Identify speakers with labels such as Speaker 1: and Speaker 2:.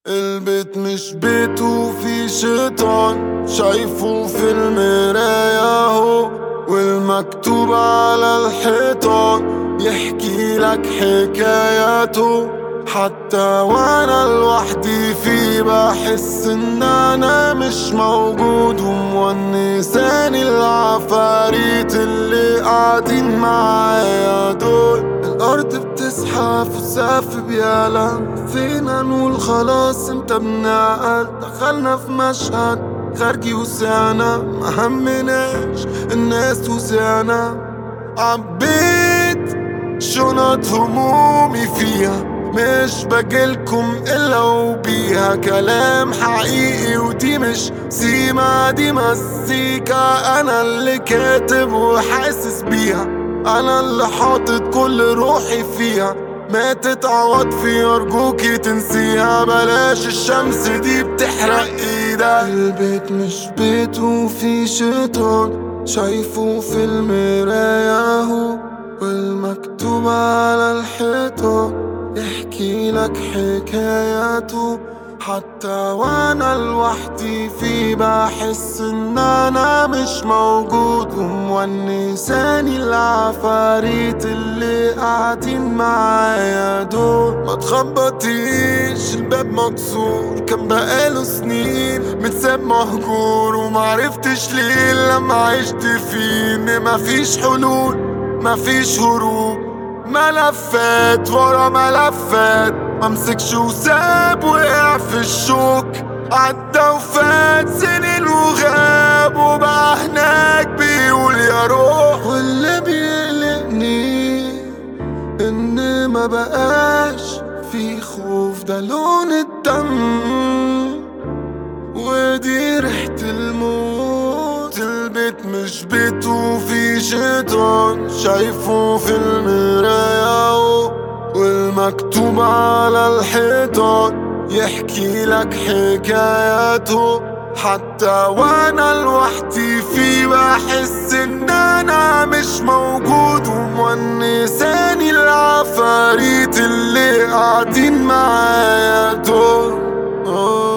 Speaker 1: البيت مش بيت وفي شيطان شايفه في المراية هو والمكتوب على الحيطان يحكي لك حكاياته حتى وانا لوحدي في بحس ان انا مش موجود ومونساني العفاريت اللي قاعدين معايا دول الارض بتزحف والسقف بيعلى فينا نقول خلاص انت بنعقل دخلنا في مشهد خارجي وسعنا ما همناش الناس وسعنا عبيت شنط همومي فيها مش بجيلكم الا وبيها كلام حقيقي ودي مش سيما دي مزيكا انا اللي كاتب وحاسس بيها انا اللي حاطط كل روحي فيها ما تتعوض في ارجوكي تنسيها بلاش الشمس دي بتحرق ايدك البيت مش بيت وفي شيطان شايفه في المراية هو والمكتوب على الحيطان يحكي لك حكاياته حتى وانا لوحدي في بحس ان انا مش موجود ومونساني العفاريت اللي قاعدين معايا دول ما تخبطيش الباب مكسور كان بقاله سنين متساب مهجور ومعرفتش ليه لما عشت فيه ان مفيش حلول مفيش هروب ملفات ورا ملفات ممسكش وساب وقع في الشوك عدى وفات سنين وغاب وبقى هناك بيقول يا روح واللي بيقلقني ان ما بقاش في خوف ده لون الدم ودي ريحة الموت البيت مش بيت وفي شيطان شايفه في المراية والمكتوب على الحيطان يحكي لك حكاياته حتى وانا لوحدي في بحس ان انا مش موجود ومونساني العفاريت اللي قاعدين معايا دول